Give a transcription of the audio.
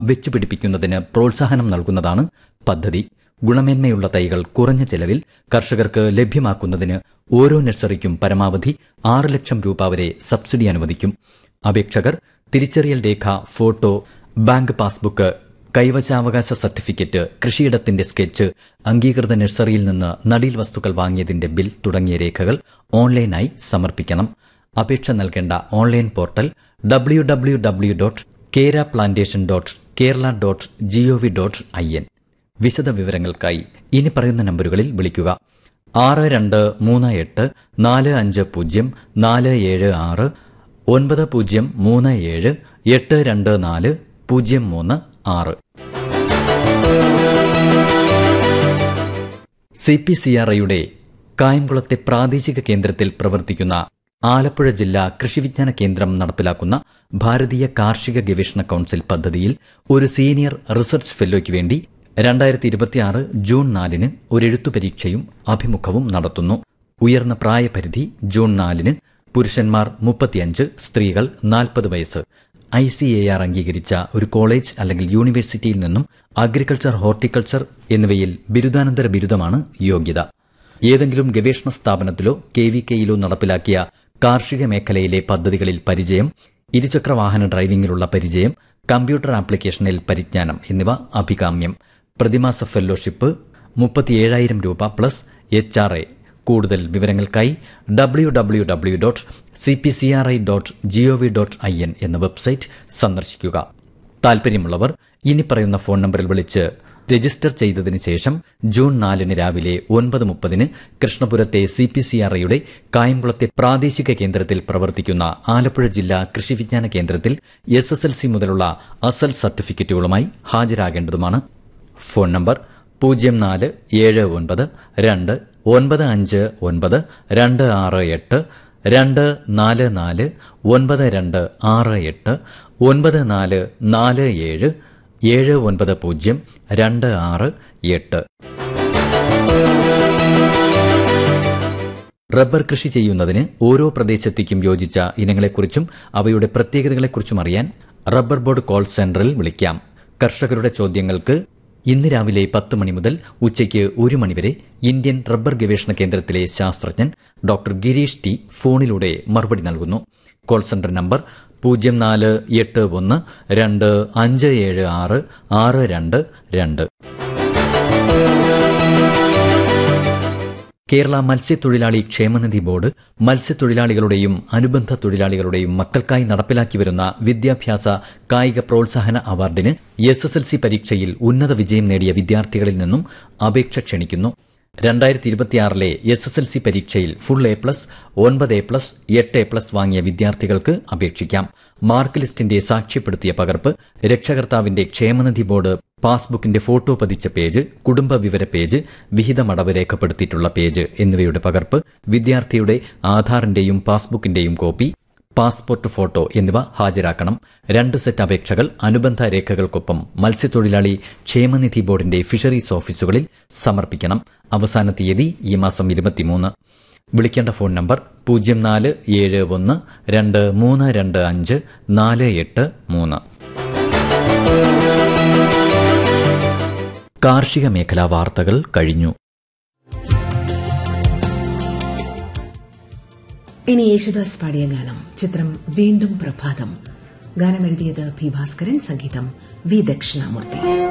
വെച്ചുപിടിപ്പിക്കുന്നതിന് പ്രോത്സാഹനം നൽകുന്നതാണ് പദ്ധതി ഗുണമേന്മയുള്ള തൈകൾ കുറഞ്ഞ ചെലവിൽ കർഷകർക്ക് ലഭ്യമാക്കുന്നതിന് ഓരോ നഴ്സറിക്കും പരമാവധി ആറ് ലക്ഷം രൂപ വരെ സബ്സിഡി അനുവദിക്കും അപേക്ഷകർ തിരിച്ചറിയൽ രേഖ ഫോട്ടോ ബാങ്ക് പാസ്ബുക്ക് കൈവശാവകാശ സർട്ടിഫിക്കറ്റ് കൃഷിയിടത്തിന്റെ സ്കെച്ച് അംഗീകൃത നഴ്സറിയിൽ നിന്ന് നടീൽ വസ്തുക്കൾ വാങ്ങിയതിന്റെ ബിൽ തുടങ്ങിയ രേഖകൾ ഓൺലൈനായി സമർപ്പിക്കണം അപേക്ഷ നൽകേണ്ട online portal W W W dot Kera plantation dot Kerala dot G O V dot I N വിശദ വിവരങ്ങൾക്കായി ഇനി പറയുന്ന നമ്പറുകളിൽ വിളിക്കുക ആറ് രണ്ട് മൂന്ന് എട്ട് നാല് അഞ്ച് പൂജ്യം നാല് ഏഴ് ആറ് ഒൻപത് പൂജ്യം മൂന്ന് ഏഴ് എട്ട് രണ്ട് നാല് പൂജ്യം മൂന്ന് ആറ് സി പി സി ആർ ഐയുടെ കായംകുളത്തെ പ്രാദേശിക കേന്ദ്രത്തിൽ പ്രവർത്തിക്കുന്ന ആലപ്പുഴ ജില്ലാ കൃഷിവിജ്ഞാന കേന്ദ്രം നടപ്പിലാക്കുന്ന ഭാരതീയ കാർഷിക ഗവേഷണ കൌൺസിൽ പദ്ധതിയിൽ ഒരു സീനിയർ റിസർച്ച് ഫെല്ലോയ്ക്ക് വേണ്ടി രണ്ടായിരത്തി ഇരുപത്തിയാറ് ജൂൺ നാലിന് ഒരു എഴുത്തു പരീക്ഷയും അഭിമുഖവും നടത്തുന്നു ഉയർന്ന പ്രായപരിധി ജൂൺ നാലിന് പുരുഷന്മാർ മുപ്പത്തിയഞ്ച് സ്ത്രീകൾ നാൽപ്പത് വയസ്സ് ഐ സി എ ആർ അംഗീകരിച്ച ഒരു കോളേജ് അല്ലെങ്കിൽ യൂണിവേഴ്സിറ്റിയിൽ നിന്നും അഗ്രികൾച്ചർ ഹോർട്ടിക്കൾച്ചർ എന്നിവയിൽ ബിരുദാനന്തര ബിരുദമാണ് യോഗ്യത ഏതെങ്കിലും ഗവേഷണ സ്ഥാപനത്തിലോ കെ വി കെയിലോ നടപ്പിലാക്കിയ കാർഷിക മേഖലയിലെ പദ്ധതികളിൽ പരിചയം ഇരുചക്ര വാഹന ഡ്രൈവിംഗിലുള്ള പരിചയം കമ്പ്യൂട്ടർ ആപ്ലിക്കേഷനിൽ പരിജ്ഞാനം എന്നിവ അഭികാമ്യം പ്രതിമാസ ഫെല്ലോഷിപ്പ് മുപ്പത്തിയേഴായിരം രൂപ പ്ലസ് എച്ച് ആർ എ കൂടുതൽ വിവരങ്ങൾക്കായി W W W dot C P C R I dot G O V dot I N എന്ന വെബ്സൈറ്റ് സന്ദർശിക്കുക താൽപര്യമുള്ളവർ ഇനി പറയുന്ന ഫോൺ നമ്പറിൽ വിളിച്ച് രജിസ്റ്റർ ചെയ്തതിന് ശേഷം ജൂൺ നാലിന് രാവിലെ ഒൻപത് മുപ്പതിന് കൃഷ്ണപുരത്തെ സി പി സി ആർ ഐയുടെ കായംകുളത്തെ പ്രാദേശിക കേന്ദ്രത്തിൽ പ്രവർത്തിക്കുന്ന ആലപ്പുഴ ജില്ലാ കൃഷിവിജ്ഞാന കേന്ദ്രത്തിൽ എസ് എസ് എൽ സി മുതലുള്ള അസൽ സർട്ടിഫിക്കറ്റുകളുമായി ഹാജരാകേണ്ടതുമാണ് ഫോൺ നമ്പർ പൂജ്യം നാല് ഏഴ് ഒൻപത് രണ്ട് ഒൻപത് അഞ്ച് ഒൻപത് രണ്ട് ആറ് എട്ട് രണ്ട് നാല് നാല് ഒൻപത് രണ്ട് ആറ് എട്ട് ഒൻപത് നാല് നാല് ഏഴ് ഏഴ് ഒൻപത് പൂജ്യം രണ്ട് ആറ് എട്ട് റബ്ബർ കൃഷി ചെയ്യുന്നതിന് ഓരോ പ്രദേശത്തേക്കും യോജിച്ച ഇനങ്ങളെക്കുറിച്ചും അവയുടെ പ്രത്യേകതകളെക്കുറിച്ചും അറിയാൻ റബ്ബർ ബോർഡ് കോൾ സെന്ററിൽ വിളിക്കാം കർഷകരുടെ ചോദ്യങ്ങൾക്ക് ഇന്ന് രാവിലെ പത്ത് മണി മുതൽ ഉച്ചയ്ക്ക് ഒരു മണിവരെ ഇന്ത്യൻ റബ്ബർ ഗവേഷണ കേന്ദ്രത്തിലെ ശാസ്ത്രജ്ഞൻ ഡോക്ടർ ഗിരീഷ് ടി ഫോണിലൂടെ മറുപടി നൽകുന്നു കോൾ സെന്റർ നമ്പർ പൂജ്യം നാല് എട്ട് ഒന്ന് രണ്ട് അഞ്ച് ഏഴ് ആറ് ആറ് രണ്ട് രണ്ട് കേരള മത്സ്യത്തൊഴിലാളി ക്ഷേമനിധി ബോർഡ് മത്സ്യത്തൊഴിലാളികളുടെയും അനുബന്ധ തൊഴിലാളികളുടെയും മക്കൾക്കായി നടപ്പിലാക്കി വരുന്ന വിദ്യാഭ്യാസ കായിക പ്രോത്സാഹന അവാർഡിന് എസ് എസ് എൽ സി പരീക്ഷയിൽ ഉന്നത വിജയം നേടിയ വിദ്യാർത്ഥികളിൽ നിന്നും അപേക്ഷ ക്ഷണിക്കുന്നു രണ്ടായിരത്തി ഇരുപത്തിയാറിലെ എസ് എസ് എൽ സി പരീക്ഷയിൽ ഫുൾ എ പ്ലസ് ഒൻപത് എ പ്ലസ് എട്ട് എ പ്ലസ് വാങ്ങിയ വിദ്യാർത്ഥികൾക്ക് അപേക്ഷിക്കാം മാർക്ക് ലിസ്റ്റിന്റെ സാക്ഷ്യപ്പെടുത്തിയ പകർപ്പ് രക്ഷകർത്താവിന്റെ ക്ഷേമനിധി ബോർഡ് പാസ്ബുക്കിന്റെ ഫോട്ടോ പതിച്ച പേജ് കുടുംബ വിവര പേജ് വിഹിതമടവ് രേഖപ്പെടുത്തിയിട്ടുള്ള പേജ് എന്നിവയുടെ പകർപ്പ് വിദ്യാർത്ഥിയുടെ ആധാറിന്റെയും പാസ്ബുക്കിന്റെയും കോപ്പി പാസ്പോർട്ട് ഫോട്ടോ എന്നിവ ഹാജരാക്കണം രണ്ട് സെറ്റ് അപേക്ഷകൾ അനുബന്ധ രേഖകൾക്കൊപ്പം മത്സ്യത്തൊഴിലാളി ക്ഷേമനിധി ബോർഡിന്റെ ഫിഷറീസ് ഓഫീസുകളിൽ സമർപ്പിക്കണം അവസാന തീയതി ഈ മാസം ഇരുപത്തിമൂന്ന് വിളിക്കേണ്ട ഫോൺ നമ്പർ പൂജ്യം നാല് ഏഴ് ഒന്ന് രണ്ട് മൂന്ന് രണ്ട് അഞ്ച് നാല് എട്ട് മൂന്ന് കാർഷിക മേഖലാ വാർത്തകൾ കഴിഞ്ഞു ഇനി യേശുദാസ് പാടിയ ഗാനം ചിത്രം വീണ്ടും പ്രഭാതം ഗാനം എഴുതിയത് പി ഭാസ്കരൻ സംഗീതം വി ദക്ഷിണാമൂർത്തി